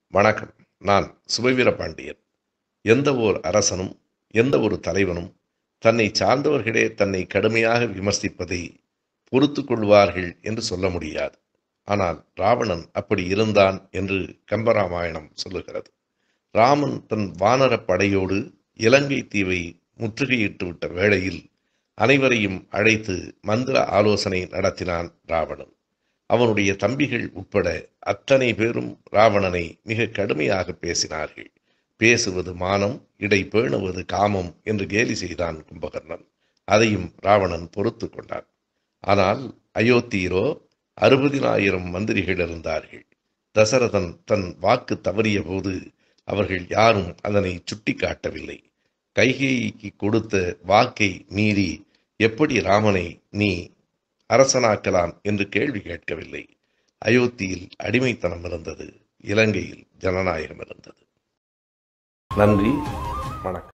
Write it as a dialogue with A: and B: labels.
A: வணக்கம் நான் சுபவீர பாண்டியன் எந்த ஓர் அரசனும் எந்த ஒரு தலைவனும் தன்னை சார்ந்தவர்களே தன்னை கடுமையாக விமர்சிப்பதை பொறுத்து கொள்வார்கள் என்று சொல்ல முடியாது ஆனால் ராவணன் அப்படி இருந்தான் என்று கம்பராமாயணம் சொல்லுகிறது ராமன் தன் வானர படையோடு இலங்கை தீவை முற்றுகையிட்டு விட்ட வேளையில் அனைவரையும் அழைத்து மந்திர ஆலோசனை நடத்தினான் ராவணன் அவனுடைய தம்பிகள் உட்பட அத்தனை பேரும் ராவணனை மிக கடுமையாக பேசினார்கள் பேசுவது மானம் இடை பேணுவது காமம் என்று கேலி செய்தான் கும்பகர்ணன் அதையும் ராவணன் பொறுத்து கொண்டான் ஆனால் அயோத்தியிலோ அறுபதினாயிரம் மந்திரிகள் இருந்தார்கள் தசரதன் தன் வாக்கு தவறிய போது அவர்கள் யாரும் அதனை சுட்டி காட்டவில்லை கைகேயிக்கு கொடுத்த வாக்கை மீறி எப்படி ராமனை நீ அரசனாக்கலாம் என்று கேள்வி கேட்கவில்லை அயோத்தியில் அடிமைத்தனம் இருந்தது இலங்கையில் ஜனநாயகம் இருந்தது நன்றி வணக்கம்